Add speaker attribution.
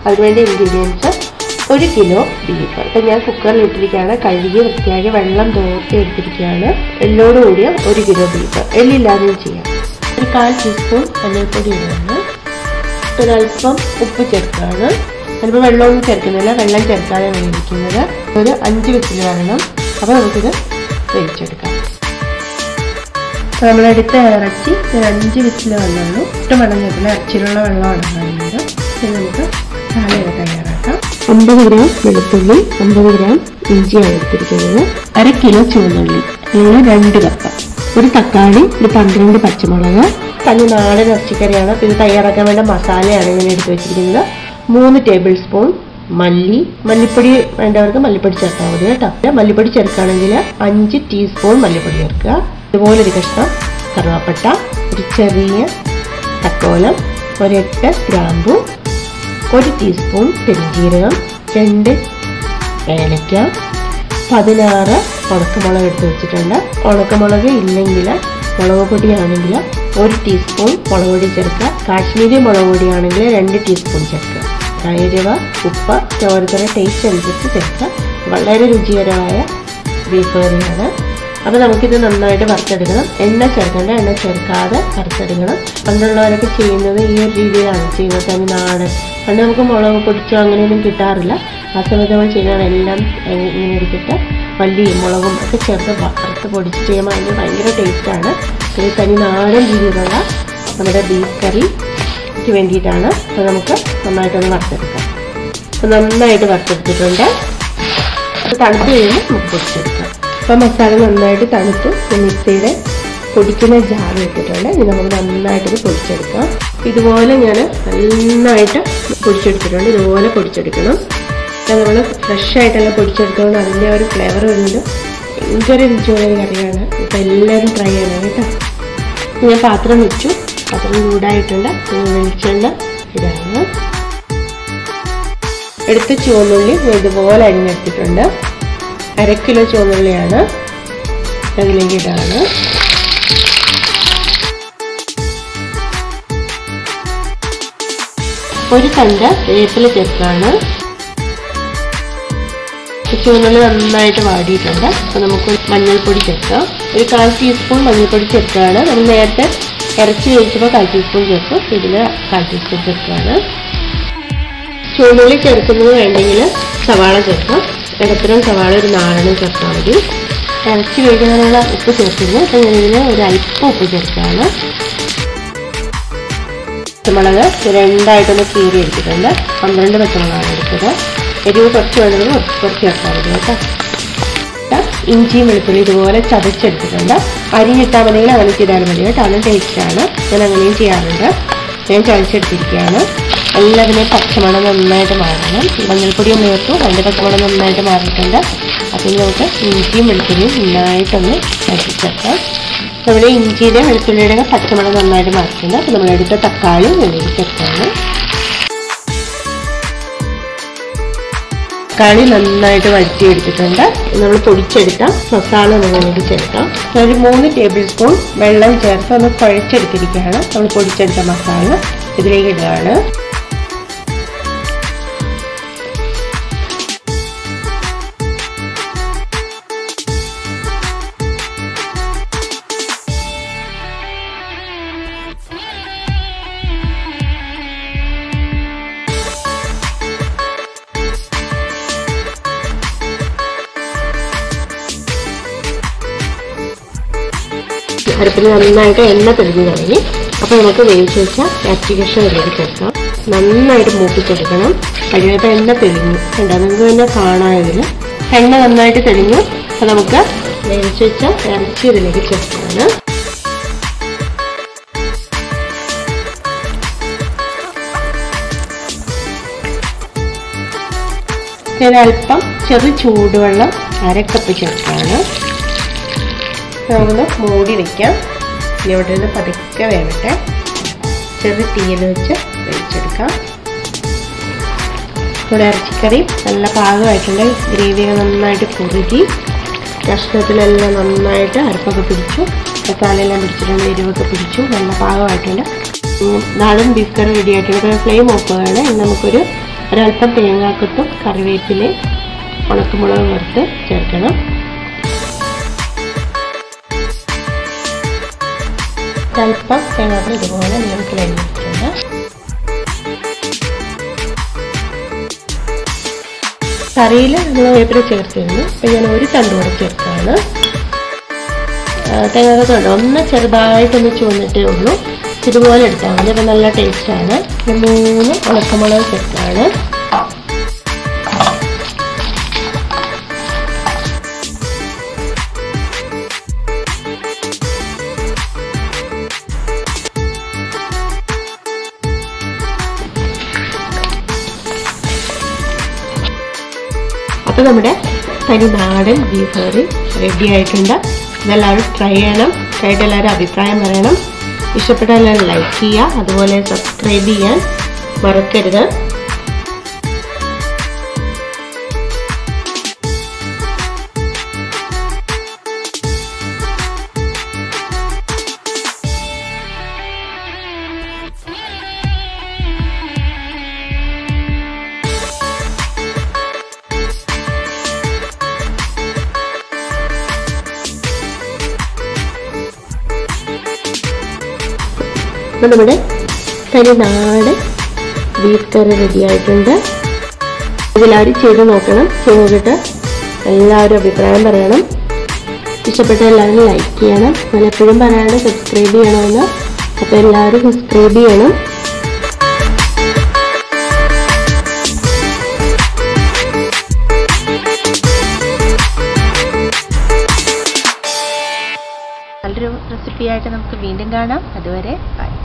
Speaker 1: അതിനുവേണ്ടി ഇൻഗ്രീഡിയൻസ് ഒരു kilo beef ഇപ്പം ഞാൻ കുക്കറിൽ ഇട്ടിരിക്കുകയാണ് കഴുകി വൃത്തിയാക്കി വെള്ളം തോർത്തി എടുത്തിരിക്കുകയാണ് എല്ലോട് കൂടിയ ഒരു കിലോ ബീഫ് എല്ലില്ലാതെയും ചെയ്യാം ഒരു കാൽ ടീസ്പൂൺ മഞ്ഞൾപ്പൊടി ഇടുകയാണ് ഒരല്പം ഉപ്പ് ചേർക്കുകയാണ് ചിലപ്പോൾ വെള്ളമൊന്നും ചേർക്കുന്നില്ല വെള്ളം ചേർക്കാതെ വേവിക്കുന്നത് ഒരു അഞ്ച് വിസിൽ വരണം അപ്പോൾ നമുക്കിത് വേവിച്ചെടുക്കാം അപ്പോൾ നമ്മളെടുത്ത ഇറച്ചി ഒരു അഞ്ച് വിസിൽ വന്നുള്ളൂ ഒട്ടും വെള്ളം ചേർക്കില്ല ഇറച്ചിയിലുള്ള വെള്ളമാണ് വേണ്ടത് ഇനി നമുക്ക് സാലഡ് തയ്യാറാക്കാം അമ്പത് ഗ്രാം വെളുത്തുള്ളി അമ്പത് ഗ്രാം ഇഞ്ചിയാണ് എടുത്തിരിക്കുന്നത് അര കിലോ ചുവന്നുള്ളി അല്ലെങ്കിൽ രണ്ട് കപ്പ് ഒരു തക്കാളി ഒരു പന്ത്രണ്ട് പച്ചമുളക് തനി നാടൻ ഇറച്ചിക്കറിയാണ് ഇത് തയ്യാറാക്കാൻ വേണ്ട മസാലയാണ് ഞാൻ എടുത്ത് വെച്ചിരിക്കുന്നത് മൂന്ന് ടേബിൾ സ്പൂൺ മല്ലി മല്ലിപ്പൊടി വേണ്ടവർക്ക് മല്ലിപ്പൊടി ചേർത്താൽ മതി കേട്ടോ മല്ലിപ്പൊടി ചേർക്കുകയാണെങ്കിൽ അഞ്ച് ടീസ്പൂൺ മല്ലിപ്പൊടി ചേർക്കുക ഇതുപോലെ ഒരു കഷ്ണം കറുവാപ്പട്ട ഒരു ചെറിയ തക്കോലം ഒരെട്ട് ഗ്രാമ്പു ഒരു ടീസ്പൂൺ പെരിഞ്ജീരകം രണ്ട് ഏലക്ക പതിനാറ് ഉണക്കമുളക് എടുത്ത് വെച്ചിട്ടുണ്ട് ഉണക്കമുളക് ഇല്ലെങ്കിൽ മുളക് പൊടിയാണെങ്കിൽ ഒരു ടീസ്പൂൺ മുളക് പൊടി ചേർക്കുക കാശ്മീരി മുളക് പൊടിയാണെങ്കിൽ രണ്ട് ടീസ്പൂൺ ചേർക്കുക എരിവ് ഉപ്പ് ഓരോരുത്തരുടെ ടേസ്റ്റ് അനുസരിച്ച് ചേർക്കുക വളരെ രുചികരമായ ബീഫ് കറിയാണ് അപ്പോൾ നമുക്കിത് നന്നായിട്ട് വറുത്തെടുക്കണം എണ്ണ ചേർക്കേണ്ട എണ്ണ ചേർക്കാതെ വറുത്തെടുക്കണം പണ്ടുള്ളവരൊക്കെ ചെയ്യുന്നത് ഈ ഒരു രീതിയിലാണ് ചെയ്യുന്നത് തനി നാടൻ പണ്ട് നമുക്ക് മുളക് പൊടിച്ചോ അങ്ങനെയൊന്നും കിട്ടാറില്ല ആ സമയത്ത് നമ്മൾ ചെയ്യുന്നതാണ് എല്ലാം ഇങ്ങനെ എടുത്തിട്ട് മല്ലിയും മുളകും ഒക്കെ ചേർത്ത് വറുത്ത് പൊടിച്ച് ചെയ്യുമ്പോൾ അതിന് ഭയങ്കര ടേസ്റ്റാണ് ഇത് തനി നാടൻ രീതിയിലുള്ള നമ്മുടെ ബീഫ് കറിക്ക് വേണ്ടിയിട്ടാണ് അപ്പോൾ നമുക്ക് നന്നായിട്ടൊന്ന് വറുത്തെടുക്കാം അപ്പോൾ നന്നായിട്ട് വറുത്തെടുത്തിട്ടുണ്ട് അത് തണുത്ത് കഴിയുമ്പോൾ നമുക്ക് പൊടിച്ചെടുക്കാം അപ്പോൾ മസാല നന്നായിട്ട് തണുത്തു മിക്സിയുടെ പൊടിക്കുന്ന ജാർ ഇട്ടിട്ടുണ്ട് ഇനി നമുക്ക് നന്നായിട്ടത് പൊടിച്ചെടുക്കാം ഇതുപോലെ ഞാൻ നന്നായിട്ട് പൊടിച്ചെടുത്തിട്ടുണ്ട് ഇതുപോലെ പൊടിച്ചെടുക്കണം നമ്മൾ ഫ്രഷ് ആയിട്ടുള്ള പൊടിച്ചെടുത്തോണ്ട് അതിൻ്റെ ഒരു ഫ്ലേവർ വരുന്നത് ഭയങ്കര രുചിയുള്ള ഒരു കറിയാണ് ഇപ്പം എല്ലാവരും ട്രൈ ചെയ്യണം കേട്ടോ ഞാൻ പാത്രം വെച്ചു പാത്രം ചൂടായിട്ടുണ്ട് വെളിച്ചെണ്ണ ഇതാണ് എടുത്ത ചുവന്നുള്ളി ഇതുപോലെ അരിഞ്ഞെടുത്തിട്ടുണ്ട് അര കിലോ ചുവന്നുള്ളിയാണ് അതിലേക്ക് ഇടാണ് ഒരു തണ്ട് വേപ്പില ചേർക്കാണ് ചുവന്നുള്ളി നന്നായിട്ട് വാടിയിട്ടുണ്ട് അപ്പോൾ നമുക്ക് മഞ്ഞൾപ്പൊടി ചേർക്കാം ഒരു കാൽ ടീസ്പൂൺ മഞ്ഞൾപ്പൊടി ചേർക്കുകയാണ് നമ്മൾ നേരത്തെ ഇറച്ചി വേവിച്ചപ്പോൾ കാൽ ടീസ്പൂൺ ചേർക്കും ഇതിൽ കാൽ ടീസ്പൂൺ ചേർക്കുകയാണ് ചുവന്നുള്ളി ചേർക്കുന്നത് വേണ്ടെങ്കിൽ സവാള ചേർക്കാം ഇടത്തരം സവാള ഒരു നാലെണ്ണം ചേർത്താൽ മതി ഇറച്ചി വേവിക്കുന്നതിനുള്ള ഉപ്പ് ചേർക്കുന്നു അപ്പം ഞാനിതിൽ ഒരു അല്പം ഉപ്പ് ചേർക്കുകയാണ് പച്ചമുളക് രണ്ടായിട്ടൊന്ന് കീറി എടുത്തിട്ടുണ്ട് പന്ത്രണ്ട് പച്ചമുളകാണ് എടുത്തത് എരിവ് കുറച്ച് വേണമെങ്കിൽ കുറച്ച് കുറച്ച് ചേർത്താൽ മതി കേട്ടോ ഇഞ്ചിയും വെളുത്തുള്ളി ഇതുപോലെ ചതച്ചെടുത്തിട്ടുണ്ട് അരിഞ്ഞിട്ടാൽ മതിയെങ്കിൽ അങ്ങനെ ചെയ്താലും മതി കേട്ടോ അതും ടേസ്റ്റാണ് ഞാൻ അങ്ങനെയും ചെയ്യാറുണ്ട് ഞാൻ ചതച്ചെടുത്തിരിക്കുകയാണ് എല്ലാത്തിനെയും പച്ചമണം നന്നായിട്ട് മാറണം മഞ്ഞൾപ്പൊടിയും ചേർത്തു അതിൻ്റെ പച്ചമണം നന്നായിട്ട് മാറിയിട്ടുണ്ട് അപ്പം നമുക്ക് ഇഞ്ചിയും വെളുത്തുള്ളിയും നന്നായിട്ടൊന്ന് ചതച്ചേക്കാം നമ്മുടെ ഇഞ്ചിയുടെ വെളുത്തുള്ളിയുടെ പച്ചമണം നന്നായിട്ട് മാറിയിട്ടുണ്ട് അപ്പം നമ്മളെടുത്ത തക്കാളി ഉള്ളിൽ ചേർത്താണ് തക്കാളി നന്നായിട്ട് വഴറ്റിയെടുത്തിട്ടുണ്ട് നമ്മൾ പൊടിച്ചെടുത്ത മസാല നമുക്ക് ചേർക്കാം ഒരു മൂന്ന് ടേബിൾ സ്പൂൺ വെള്ളം ചേർത്ത് ഒന്ന് കുഴച്ചെടുത്തിരിക്കുകയാണ് നമ്മൾ പൊടിച്ചെടുത്ത മസാല ഇതിലേക്ക് ഇടുകയാണ് അടുപ്പിൽ നന്നായിട്ട് എണ്ണ തെളിഞ്ഞു തുടങ്ങി അപ്പോൾ നമുക്ക് വേവിച്ച് വെച്ച ഇറച്ചി കഷ്ണം ഇതിലേക്ക് ചേർക്കാം നന്നായിട്ട് മൂപ്പിച്ചെടുക്കണം കഴിയാത്ത എണ്ണ തെളിഞ്ഞു കണ്ടോ നിങ്ങൾക്ക് തന്നെ കാണാം ഇതിൽ എണ്ണ നന്നായിട്ട് തെളിഞ്ഞു അപ്പോൾ നമുക്ക് വേവിച്ച് വെച്ച ഇറച്ചി ഇതിലേക്ക് ചേർക്കാണ് ഒരല്പം ചെറു ചൂടുവെള്ളം അരക്കപ്പ് ചേർത്താണ് നമുക്കൊന്ന് മൂടി വെക്കാം ഇനി ഇവിടെ നിന്ന് പതുക്കെ വേവട്ടെ ചെറു തീയിൽ വെച്ച് വേവിച്ചെടുക്കാം ഇവിടെ ഇറച്ചിക്കറി നല്ല പാകമായിട്ടുണ്ട് ഗ്രേവിയൊക്കെ നന്നായിട്ട് കുറുകി കഷ്ണത്തിലെല്ലാം നന്നായിട്ട് അരപ്പൊക്കെ പിടിച്ചു മസാലയെല്ലാം പിടിച്ചിട്ടുണ്ട് എരിവൊക്കെ പിടിച്ചു നല്ല പാകമായിട്ടുണ്ട് നാടൻ ബീഫ് കറി റെഡി ആയിട്ടുണ്ട് ഫ്ലെയിം ഓഫ് ആണ് നമുക്കൊരു ഒരല്പം തേങ്ങാക്കൊത്തും കറിവേപ്പിലയും ഉണക്കമുളക് വറുത്ത് ചേർക്കണം ഒരല്പം തേങ്ങാക്കൊത്ത് ഇതുപോലെ നീളത്തിലരിഞ്ഞിട്ടുണ്ട് കറിയിൽ നമ്മൾ വേപ്പില ചേർത്തിരുന്നു അപ്പം ഞാൻ ഒരു തണ്ട് കൂടെ ചേർക്കുകയാണ് തേങ്ങാക്കൊത്ത് ഉണ്ട് ഒന്ന് ചെറുതായിട്ടൊന്ന് ചുവന്നിട്ടേ ഉള്ളൂ ഇതുപോലെ എടുത്താൽ മതി അപ്പം നല്ല ടേസ്റ്റാണ് മൂന്ന് ഉണക്കമുളക് ചേർത്താണ് അപ്പോൾ നമ്മുടെ തനി നാടൻ ബീഫ് കറി റെഡി ആയിട്ടുണ്ട് ഇതെല്ലാവരും ട്രൈ ചെയ്യണം ട്രൈ ചെയ്ത് എല്ലാവരും അഭിപ്രായം പറയണം ഇഷ്ടപ്പെട്ട എല്ലാവരും ലൈക്ക് ചെയ്യുക അതുപോലെ സബ്സ്ക്രൈബ് ചെയ്യാൻ മറക്കരുത് അപ്പം നമ്മുടെ തനി നാടൻ ബീഫ് കറി റെഡി ആയിട്ടുണ്ട് ഇതെല്ലാവരും ചെയ്ത് നോക്കണം ചെയ്ത് നോക്കിയിട്ട് എല്ലാവരും അഭിപ്രായം പറയണം ഇഷ്ടപ്പെട്ട എല്ലാവരും ലൈക്ക് ചെയ്യണം ഞാൻ എപ്പോഴും പറയാണ്ട് സബ്സ്ക്രൈബ് ചെയ്യണമെന്ന് അപ്പോൾ എല്ലാവരും സബ്സ്ക്രൈബ് ചെയ്യണം നല്ലൊരു റെസിപ്പിയായിട്ട് നമുക്ക് വീണ്ടും കാണാം അതുവരെ ബൈ